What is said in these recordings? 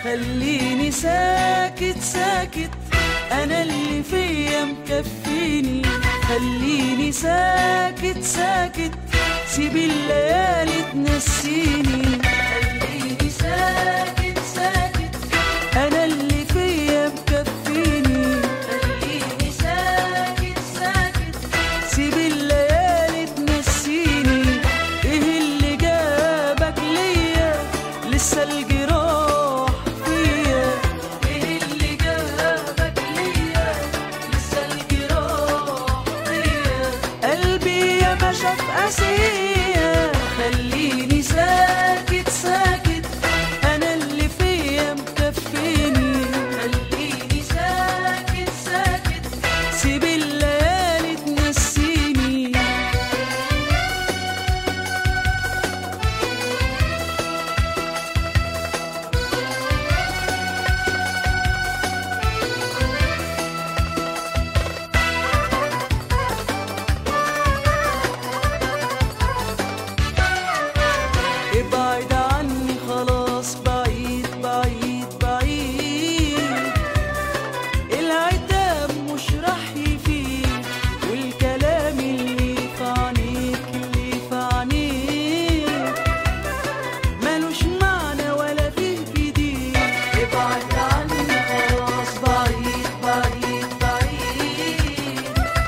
خليني ساكت ساكت انا اللي فيا مكفيني خليني ساكت ساكت سيب الليالي تنسيني خليني ساكت ساكت انا اللي فيا مكفيني خليني ساكت ساكت سيب الليالي تنسيني ايه اللي جابك ليا لسه الجراح فيا ايه اللي جابك ليا لسه الجراح فيا قلبي يا ما شاف قاسية خليني ساكت ساكت انا اللي فيا مكفيني خليني ساكت ساكت سيب الليالي تنسيني ابعد عني خلاص بعيد بعيد بعيد العتاب مش راح يفيد والكلام اللي في عينيك اللي في عينيك ملوش معنى ولا فيه جديد ابعد عني خلاص بعيد بعيد بعيد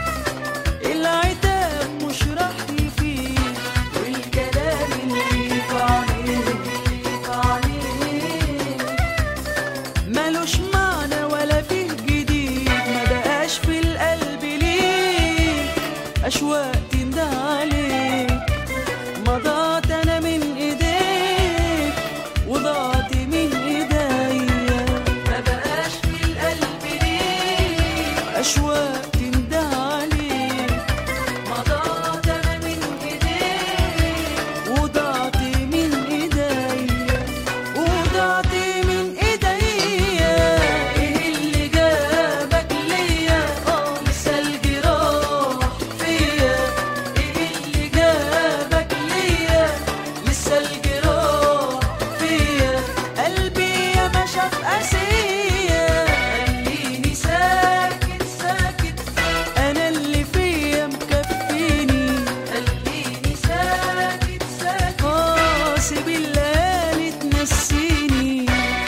العتاب مش راح يفيد والكلام اللي في عينيك اللي في عينيك ملوش معنى ولا فيه جديد ما بقاش في القلب ليك أشواق تنده عليك ما ضاعت أنا من إيديك وضعت من إيديا ما بقاش في القلب ليك أشواق تنده عليك ما ضاعت أنا من إيديك وضعت من إيديا وضعت من إيديا إيه اللي جابك ليا آه لسه الجراح فيا إيه اللي جابك ليا لسه الجراح فيا قلبي يا ما شاف قاسية خليني ساكت ساكت أنا اللي فيا مكفيني خليني ساكت ساكت آه سيب الليالي تنسيني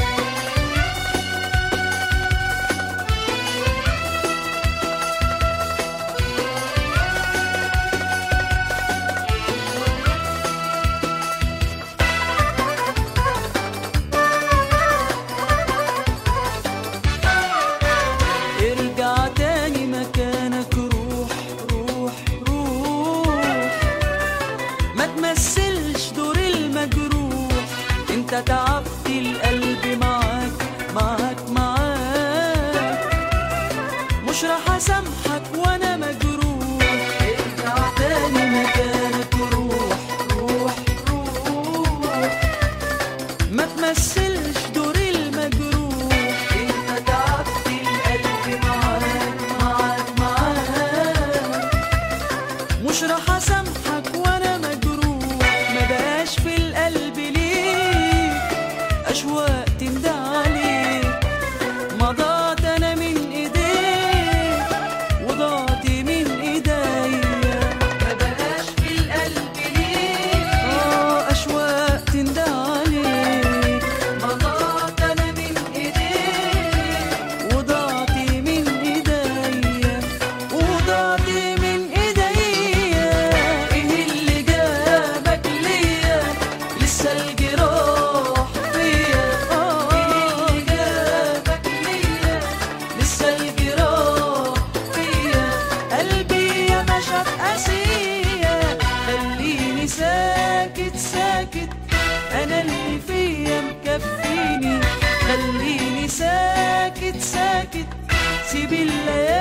ارجع تاني مكانك روح روح روح ما تمثلش دور المجروح انت تعبت القلب معاك معاك معاك مش راح اسامحك وانا مجروح ارجع تاني مكانك روح روح روح ما تمثلش دور المجروح انت تعبت القلب معاك معاك معاك مش راح اسامحك وانا مجروح ما بقاش في القلب ليك اشواق تندى عليك ما ضاعت انا من ايديك وضعت من ايديا ما بقاش في القلب ليك اه اشواق تندى عليك ما ضاعت انا من ايديك وضعت من ايديا وضعت من ايديا ايه اللي جابك ليا لسه الجراح فيا اه ايه اللي جابك ليا لسه الجراح فيا قلبي يا ما شاف قاسية خليني ساكت ساكت انا اللي فيا مكفيني خليني ساكت ساكت سيب الليالي